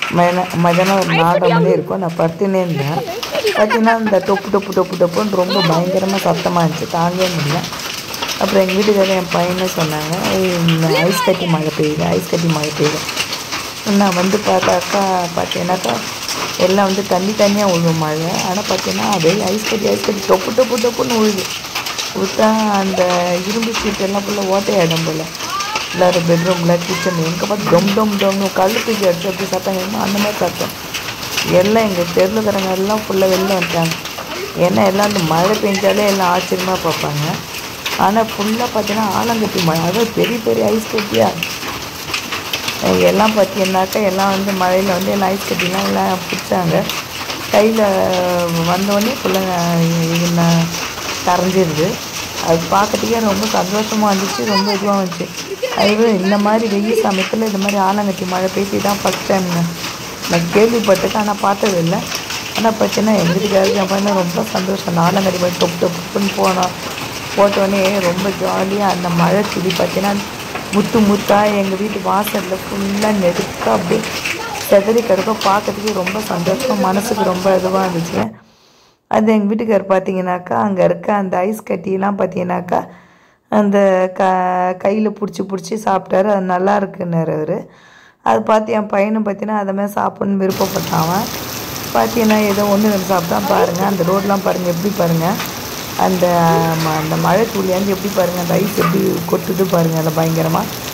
மதியானம் மதியானம் ஒரு நாலரை மணி இருக்கும் நான் படுத்துனே இருந்தேன் பார்த்தீங்கன்னா இந்த டொப்பு டொப்பு டொப்பு டொப்புன்னு ரொம்ப பயங்கரமாக சத்தமாக இருந்துச்சு தாங்கவே முடியல அப்புறம் எங்கள் வீட்டுக்காரர் என் பையனும் சொன்னாங்க "ஏய், இந்த ஐஸ் கட்டி மழை பெய்யுது ஐஸ் கட்டி மழை பெய்யுது நான் வந்து பார்த்தாக்கா பார்த்தீங்கன்னாக்கா எல்லாம் வந்து தண்ணி தண்ணியாக விழுவும் மழை ஆனால் பார்த்தீங்கன்னா அதே ஐஸ் கட்டி ஐஸ் கட்டி டொப்பு டொப்பு டொப்புன்னு விழுது விட்டா அந்த இரும்பு சீட் எல்லாம் ஃபுல்லாக ஓட்டையாயிடும் போல் எல்லாரும் பெட்ரூமில் கிச்சன் எங்கே பார்த்து டொம் டொம் டொம்னு கல் தூக்கி அடிச்சு அப்படி சத்தம் கேட்குமோ அந்த மாதிரி சத்தம் எல்லாம் எங்கள் தெருவில் இருக்கிறவங்க எல்லாம் ஃபுல்லாக வெளில வந்துட்டாங்க ஏன்னா எல்லாம் அந்த மழை பெஞ்சாலே எல்லாம் ஆச்சரியமாக பார்ப்பாங்க ஆனால் ஃபுல்லாக பார்த்தீங்கன்னா ஆலங்கட்டி மழை அதாவது பெரிய பெரிய ஐஸ் கட்டியாக அஹ் எல்லாம் பார்த்தீங்கன்னாக்கா எல்லாம் வந்து மழையில் வந்து எல்லாம் ஐஸ் கட்டிலாம் எல்லாம் பிடிச்சாங்க கையில் வந்தோடனே ஃபுல்லாக இது கரைஞ்சிருது அது பார்க்கறதுக்கே ரொம்ப சந்தோஷமாக இருந்துச்சு ரொம்ப இதுவாக இருந்துச்சு அது இந்த மாதிரி வெயில் சமயத்தில் இந்த மாதிரி ஆலங்கட்டி மழை பெய்து தான் ஃபஸ்ட் டைம் நான் கேள்விப்பட்டிருக்கேன் ஆனால் பார்த்தது இல்லை ஆனால் பார்த்தீங்கன்னா எங்கள் வீட்டுக்காரருக்கு என் பையனும் ரொம்ப சந்தோஷம் அந்த ஆலங்கட்டி மழை தொப்பு தொப்புன்னு போனோம் போட்டோடனே ரொம்ப ஜாலியாக அந்த மழை துளி பார்த்தீங்கன்னா முத்து முத்தாக எங்கள் வீட்டு வாசலில் ஃபுல்லாக நெருக்க அப்படியே செதறி கிடக்க பார்க்கறதுக்கு ரொம்ப சந்தோஷம் மனசுக்கு ரொம்ப இதுவாக இருந்துச்சு அது எங்கள் வீட்டுக்கார் பார்த்தீங்கன்னாக்கா அங்கே இருக்க அந்த ஐஸ் கட்டியெல்லாம் பார்த்தீங்கன்னாக்கா அந்த க கையில் பிடிச்சி பிடிச்சி சாப்பிட்டாரு அது நல்லா இருக்குன்னாரு அவர் அது பார்த்து என் பையனும் பார்த்தீங்கன்னா அதை மாதிரி சாப்பிட்ணுன்னு விருப்பப்பட்டான் அவன் பார்த்தீங்கன்னா ஏதோ ஒன்று ரெண்டு சாப்பிட்டா பாருங்கள் அந்த ரோடெலாம் பாருங்கள் எப்படி பாருங்கள் அந்த ம- அந்த மழை துளியாந்து எப்படி பாருங்கள் அந்த ஐஸ் எப்படி கொட்டுது பாருங்கள் அதில் பயங்கரமாக